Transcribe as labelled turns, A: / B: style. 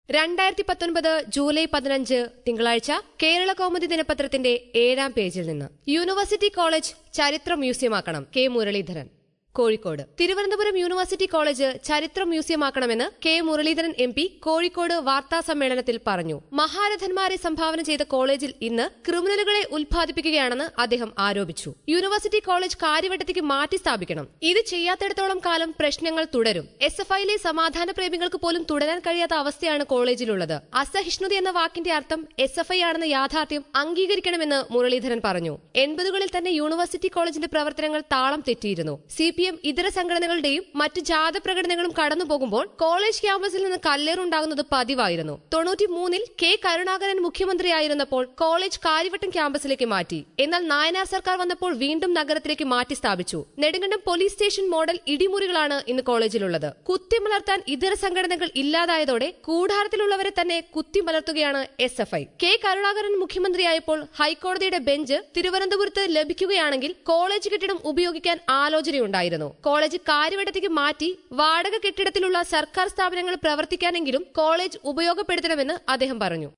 A: രണ്ടായിരത്തി പത്തൊൻപത് ജൂലൈ പതിനഞ്ച് തിങ്കളാഴ്ച കേരള കൗമുദി ദിനപത്രത്തിന്റെ ഏഴാം പേജിൽ നിന്ന് യൂണിവേഴ്സിറ്റി കോളേജ് ചരിത്ര മ്യൂസിയമാക്കണം K Muraleedharan Kozhikode Thiruvananthapuram university college ചരിത്ര മ്യൂസിയമാക്കണമെന്ന് K Muraleedharan M P Kozhikode വാർത്താ സമ്മേളനത്തിൽ പറഞ്ഞു മഹാരഥന്മാരെ സംഭാവന ചെയ്ത കോളേജിൽ ഇന്ന് ക്രിമിനലുകളെ ഉത്പാദിപ്പിക്കുകയാണെന്ന് അദ്ദേഹം ആരോപിച്ചു യൂണിവേഴ്സിറ്റി കോളേജ് കാര്യവട്ടത്തേക്ക് മാറ്റി സ്ഥാപിക്കണം ഇത് ചെയ്യാത്തിടത്തോളം കാലം പ്രശ്നങ്ങൾ തുടരും എസ് എഫ് ഐയിലെ സമാധാന പ്രേമികൾക്ക് പോലും തുടരാൻ കഴിയാത്ത അവസ്ഥയാണ് കോളേജിലുള്ളത് അസഹിഷ്ണുത എന്ന വാക്കിന്റെ അർത്ഥം എസ് എഫ് ഐ ആണെന്ന യാഥാർത്ഥ്യം അംഗീകരിക്കണമെന്ന് മുരളീധരൻ പറഞ്ഞു എൺപതുകളിൽ തന്നെ യൂണിവേഴ്സിറ്റി കോളേജിന്റെ പ്രവർത്തനങ്ങൾ താളം തെറ്റിയിരുന്നു സി പി എം ഇതര സംഘടനകളുടെയും മറ്റ് ജാഥ പ്രകടനങ്ങളും കടന്നുപോകുമ്പോൾ കോളേജ് ക്യാമ്പസിൽ നിന്ന് കല്ലേറുണ്ടാകുന്നത് പതിവായിരുന്നു തൊണ്ണൂറ്റി മൂന്നിൽ കെ കരുണാകരൻ മുഖ്യമന്ത്രിയായിരുന്നപ്പോൾ കോളേജ് കാര്യവട്ടം ക്യാമ്പസിലേക്ക് മാറ്റി എന്നാൽ നായനാർ സർക്കാർ വന്നപ്പോൾ വീണ്ടും നഗരത്തിലേക്ക് മാറ്റി സ്ഥാപിച്ചു നെടുങ്കണ്ടം പോലീസ് സ്റ്റേഷൻ മോഡൽ ഇടിമുറികളാണ് ഇന്ന് കോളേജിലുള്ളത് കുത്തിമലർത്താൻ ഇതര സംഘടനകൾ ഇല്ലാതായതോടെ കൂടാരത്തിലുള്ളവരെ തന്നെ കുത്തിമലർത്തുകയാണ് S F I K Karunakaran മുഖ്യമന്ത്രിയായപ്പോൾ ഹൈക്കോടതിയുടെ ബെഞ്ച് തിരുവനന്തപുരത്ത് ലഭിക്കുകയാണെങ്കിൽ കോളേജ് കെട്ടിടം ഉപയോഗിക്കാൻ ആലോചനയുണ്ടായിരുന്നു കോളേജ് കാര്യവട്ടത്തേക്ക് മാറ്റി വാടക കെട്ടിടത്തിലുള്ള സർക്കാർ സ്ഥാപനങ്ങൾ പ്രവർത്തിക്കാനെങ്കിലും കോളേജ് ഉപയോഗപ്പെടുത്തണമെന്ന് അദ്ദേഹം പറഞ്ഞു